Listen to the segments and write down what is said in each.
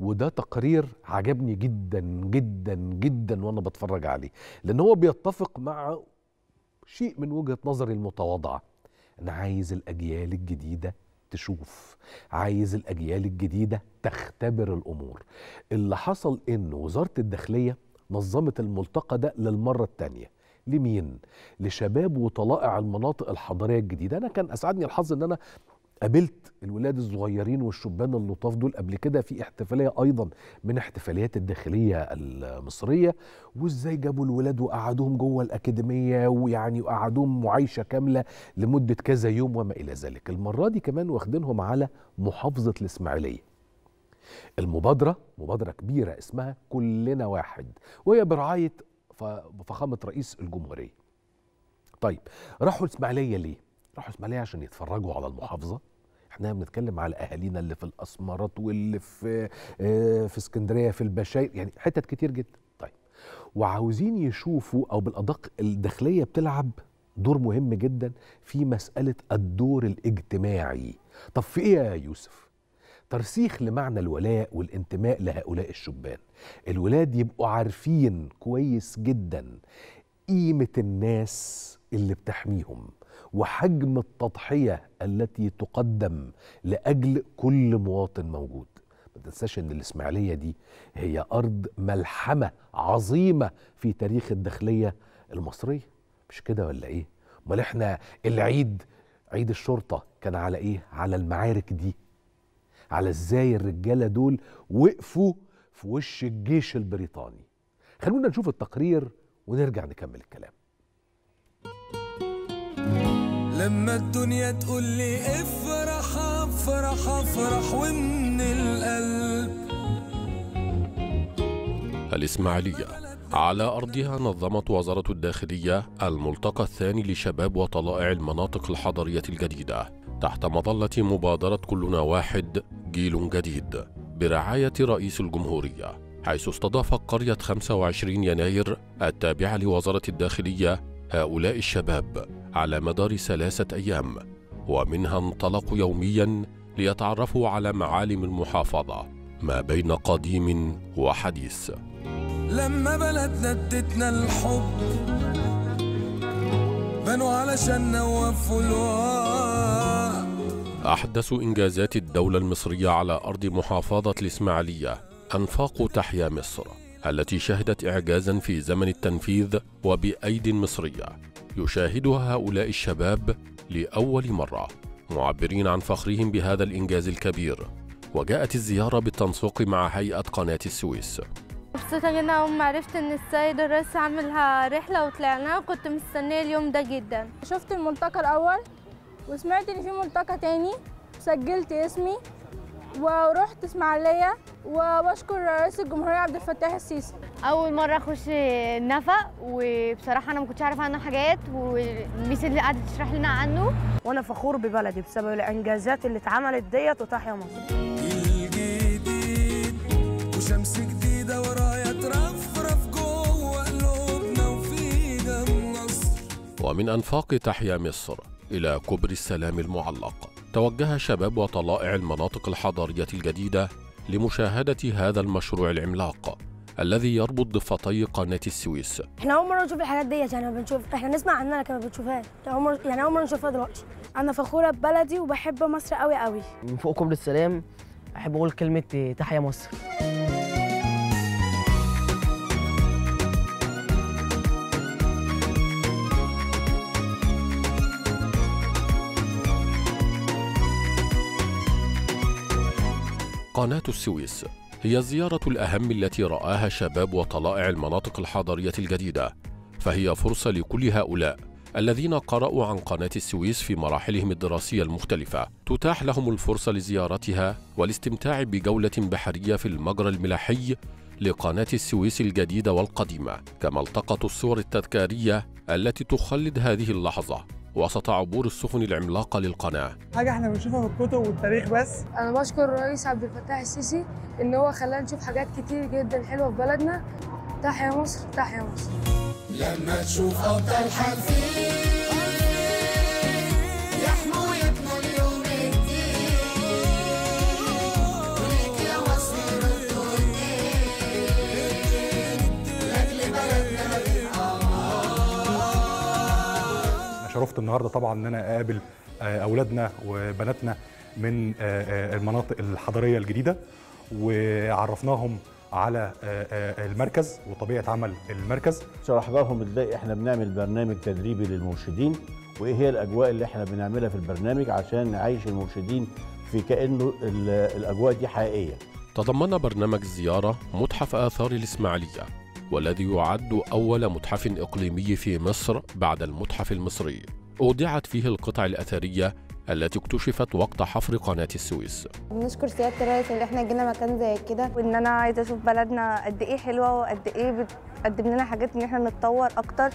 وده تقرير عجبني جدا جدا جدا وانا بتفرج عليه لان هو بيتفق مع شيء من وجهه نظري المتواضعه انا عايز الاجيال الجديده تشوف عايز الاجيال الجديده تختبر الامور اللي حصل ان وزاره الداخليه نظمت الملتقى ده للمره الثانيه لمين لشباب وطلائع المناطق الحضريه الجديده انا كان اسعدني الحظ ان انا قابلت الولاد الصغيرين والشبان اللطاف دول قبل كده في احتفاليه ايضا من احتفاليات الداخليه المصريه وازاي جابوا الولاد وقعدوهم جوه الاكاديميه ويعني وقعدوهم معايشه كامله لمده كذا يوم وما الى ذلك المره دي كمان واخدينهم على محافظه الاسماعيليه المبادره مبادره كبيره اسمها كلنا واحد وهي برعايه فخامه رئيس الجمهوريه طيب راحوا الاسماعيليه ليه راحوا الاسماعيليه عشان يتفرجوا على المحافظه احنا بنتكلم على اهالينا اللي في الاسمرات واللي في آه في اسكندريه في البشاير يعني حتت كتير جدا طيب وعاوزين يشوفوا او بالادق الداخليه بتلعب دور مهم جدا في مساله الدور الاجتماعي طب في ايه يا يوسف ترسيخ لمعنى الولاء والانتماء لهؤلاء الشبان الولاد يبقوا عارفين كويس جدا قيمه الناس اللي بتحميهم وحجم التضحيه التي تقدم لاجل كل مواطن موجود ما تنساش ان الاسماعيليه دي هي ارض ملحمه عظيمه في تاريخ الداخليه المصريه مش كده ولا ايه امال احنا العيد عيد الشرطه كان على ايه على المعارك دي على ازاي الرجاله دول وقفوا في وش الجيش البريطاني خلونا نشوف التقرير ونرجع نكمل الكلام لما الدنيا تقول لي افرح افرح افرح ومن القلب الإسماعيلية على أرضها نظمت وزارة الداخلية الملتقى الثاني لشباب وطلائع المناطق الحضرية الجديدة تحت مظلة مبادرة كلنا واحد جيل جديد برعاية رئيس الجمهورية حيث استضافت قرية 25 يناير التابعة لوزارة الداخلية هؤلاء الشباب على مدار ثلاثة أيام ومنها انطلقوا يوميا ليتعرفوا على معالم المحافظة ما بين قديم وحديث لما بلدنا ادتنا الحب بنوا علشان وفوا الوعد أحدث إنجازات الدولة المصرية على أرض محافظة الإسماعيلية أنفاق تحيا مصر التي شهدت إعجازا في زمن التنفيذ وبأيد مصرية يشاهدها هؤلاء الشباب لأول مرة معبرين عن فخرهم بهذا الإنجاز الكبير وجاءت الزيارة بالتنسيق مع هيئة قناة السويس مبسوطة جدا أول ما عرفت إن السيد الرئيس عاملها رحلة وطلعناها كنت مستنية اليوم ده جدا شفت الملتقى الأول وسمعت إن في ملتقى تاني سجلت اسمي ورحت اسماعيلية وبشكر رئيس الجمهورية عبد الفتاح السيسي اول مره اخش النفق وبصراحه انا ما كنتش عارفه عنه حاجات والميس اللي قعدت تشرح لنا عنه وانا فخور ببلدي بسبب الانجازات اللي اتعملت ديت وتحيا مصر جيل جديد وشمس جديدة ورايا ترفرف جوه قلوبنا وفي دم نصر ومن أنفاق تحيا مصر إلى كبر السلام المعلق توجه شباب وطلائع المناطق الحضارية الجديدة لمشاهدة هذا المشروع العملاق الذي يربط ضفتي قناة السويس احنا اول مره نشوف الحاجات ديت يعني ما بنشوف احنا نسمع عنها لكن ما بنشوفهاش يعني اول مره يعني اول مره نشوفها دلوقتي أنا فخورة ببلدي وبحب مصر قوي قوي من فوق كوبري السلام احب اقول كلمه تحيا مصر قناة السويس هي الزيارة الأهم التي رآها شباب وطلائع المناطق الحضرية الجديدة فهي فرصة لكل هؤلاء الذين قرأوا عن قناة السويس في مراحلهم الدراسية المختلفة تتاح لهم الفرصة لزيارتها والاستمتاع بجولة بحرية في المجرى الملاحي لقناة السويس الجديدة والقديمة كما التقطوا الصور التذكارية التي تخلد هذه اللحظة وسط عبور السفن العملاقة للقناة حاجه احنا بنشوفها في الكتب والتاريخ بس أنا بشكر الرئيس عبد الفتاح السيسي إن هو خلانا نشوف حاجات كتير جدا حلوة في بلدنا تحيا مصر تحيا مصر لما تشوف أبطال حرفين يحموا يبنوا اليوم الجديد وليك يا مصر اتشرفت النهارده طبعا ان انا اقابل آه، اولادنا وبناتنا من آه، آه، المناطق الحضريه الجديده وعرفناهم على آه، آه، المركز وطبيعه عمل المركز شرحنا لهم ازاي احنا بنعمل برنامج تدريبي للمرشدين وايه هي الاجواء اللي احنا بنعملها في البرنامج عشان نعيش المرشدين في كانه ال- الاجواء دي حقيقيه تضمن برنامج الزيارة متحف آثار الإسماعيلية والذي يعد أول متحف إقليمي في مصر بعد المتحف المصري أودعت فيه القطع الأثرية التي اكتشفت وقت حفر قناة السويس بنشكر سياده الرئيس اللي احنا جينا مكان زي كده وان انا عايزه اشوف بلدنا قد ايه حلوه وقد ايه بتقدم لنا حاجات ان احنا نتطور اكتر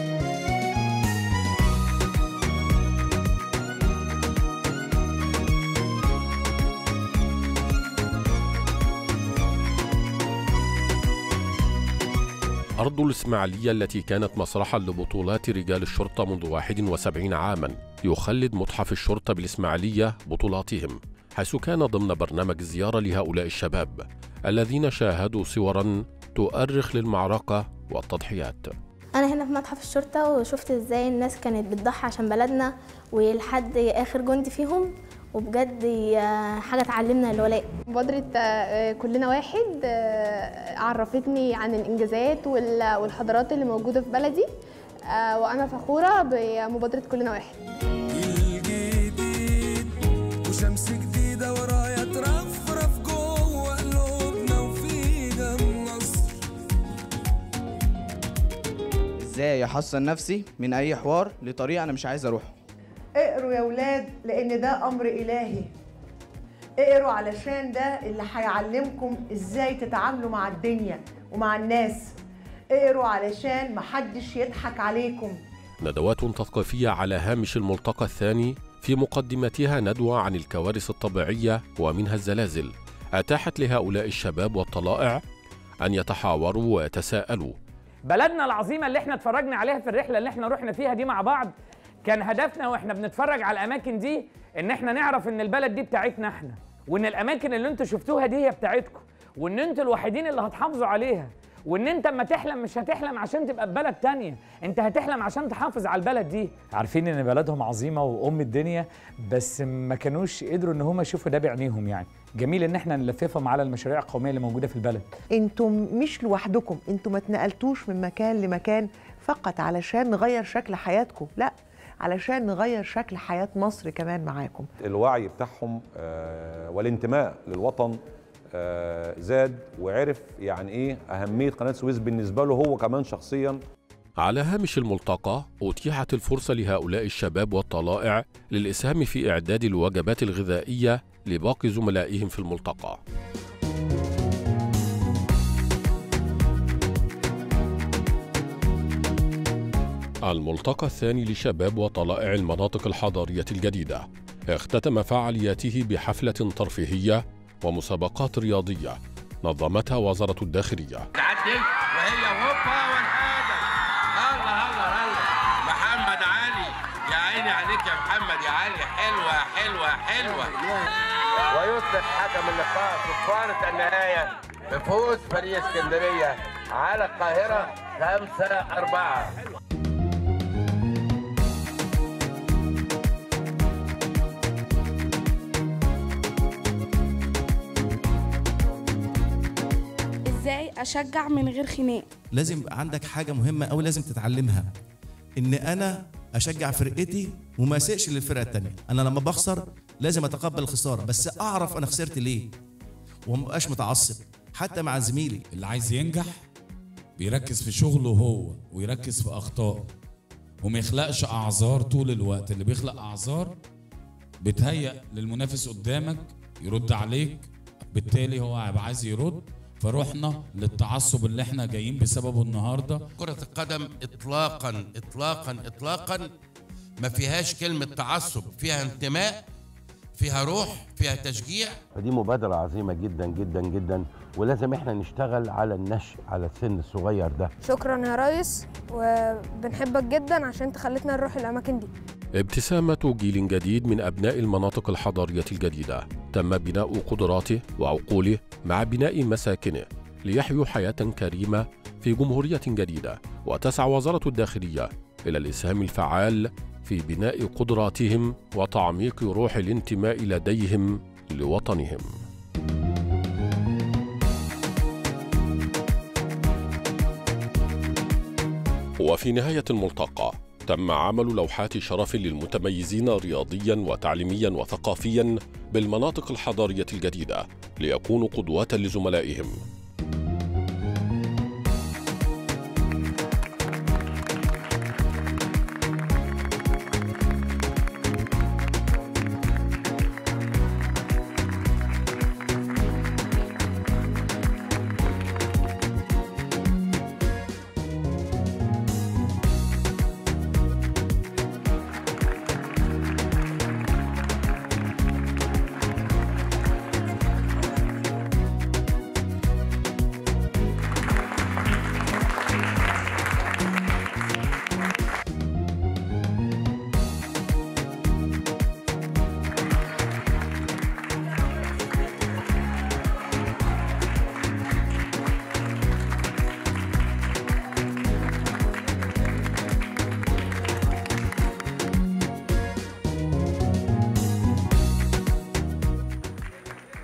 أرض الإسماعيلية التي كانت مسرحا لبطولات رجال الشرطة منذ 71 عاما يخلد متحف الشرطة بالإسماعيلية بطولاتهم حيث كان ضمن برنامج الزيارة لهؤلاء الشباب الذين شاهدوا صورا تؤرخ للمعركة والتضحيات انا هنا في متحف الشرطه وشفت ازاي الناس كانت بتضحي عشان بلدنا ولحد اخر جندي فيهم وبجد آه، حاجه تعلمنا الولاء مبادرة آه، كلنا واحد آه، عرفتني عن الإنجازات وال- والحضارات اللي موجودة في بلدي آه، وأنا فخورة بمبادرة كلنا واحد الجديد وشمس جديدة ورايا ترفرف جوه قلوبنا وفيها النصر ازاي احصن نفسي من اي حوار لطريق انا مش عايز اروحه اقروا يا ولاد لان ده امر الهي اقروا علشان ده اللي هيعلمكم ازاي تتعاملوا مع الدنيا ومع الناس اقروا علشان محدش يضحك عليكم ندوات تثقيفية على هامش الملتقى الثاني في مقدمتها ندوة عن الكوارث الطبيعية ومنها الزلازل أتاحت لهؤلاء الشباب والطلائع أن يتحاوروا ويتساءلوا بلدنا العظيمة اللي احنا اتفرجنا عليها في الرحلة اللي احنا رحنا فيها دي مع بعض كان هدفنا واحنا بنتفرج على الأماكن دي إن احنا نعرف إن البلد دي بتاعتنا احنا وإن الأماكن اللي انتوا شفتوها دي هي بتاعتكم وإن انتوا الوحيدين اللي هتحافظوا عليها وإن أنت أما تحلم مش هتحلم عشان تبقى في بلد تانية أنت هتحلم عشان تحافظ على البلد دي عارفين ان بلدهم عظيمه وام الدنيا بس ما كانوش قدروا ان هم يشوفوا ده بعينيهم يعني جميل ان احنا نلففهم على المشاريع القوميه اللي موجوده في البلد انتم مش لوحدكم انتم ما اتنقلتوش من مكان لمكان فقط علشان نغير شكل حياتكم لا علشان نغير شكل حياة مصر كمان معاكم الوعي بتاعهم آه، والانتماء للوطن آه، زاد وعرف يعني ايه اهميه قناه السويس بالنسبه له هو كمان شخصيا على هامش الملتقى أتيحت الفرصة لهؤلاء الشباب والطلائع للإسهام في إعداد الوجبات الغذائية لباقي زملائهم في الملتقى الملتقى الثاني لشباب وطلائع المناطق الحضارية الجديدة اختتم فعالياته بحفلة ترفيهية ومسابقات رياضية نظمتها وزارة الداخلية تعدي وهي هوبا والحاجة الله الله الله محمد علي يا عيني عليك يا محمد يا علي حلوة حلوة حلوة ويصبح حكم اللقاء صفارة النهاية بفوز فريق اسكندرية على القاهرة خمسة أربعة ازاي اشجع من غير خناق لازم يبقى عندك حاجه مهمه أوي لازم تتعلمها ان انا اشجع فرقتي وما اسيئش للفرقه التانيه انا لما بخسر لازم اتقبل الخساره بس اعرف انا خسرت ليه وما بقاش متعصب حتى مع زميلي اللي عايز ينجح بيركز في شغله هو ويركز في اخطائه وما يخلقش اعذار طول الوقت اللي بيخلق اعذار بتهيأ للمنافس قدامك يرد عليك بالتالي هو هيبقى عايز يرد فروحنا للتعصب اللي احنا جايين بسببه النهارده كرة القدم إطلاقا إطلاقا إطلاقا ما فيهاش كلمة تعصب فيها انتماء فيها روح فيها تشجيع فدي مبادرة عظيمة جدا جدا جدا ولازم احنا نشتغل على النشء على السن الصغير ده شكرا يا ريس وبنحبك جدا عشان انت خلتنا نروح الاماكن دي ابتسامة جيل جديد من أبناء المناطق الحضارية الجديدة تم بناء قدراته وعقوله مع بناء مساكنه ليحيوا حياة كريمة في جمهورية جديدة وتسعى وزارة الداخلية إلى الإسهام الفعال في بناء قدراتهم وتعميق روح الانتماء لديهم لوطنهم وفي نهاية الملتقى تم عمل لوحات شرف للمتميزين رياضيا وتعليميا وثقافيا بالمناطق الحضارية الجديدة ليكونوا قدوة لزملائهم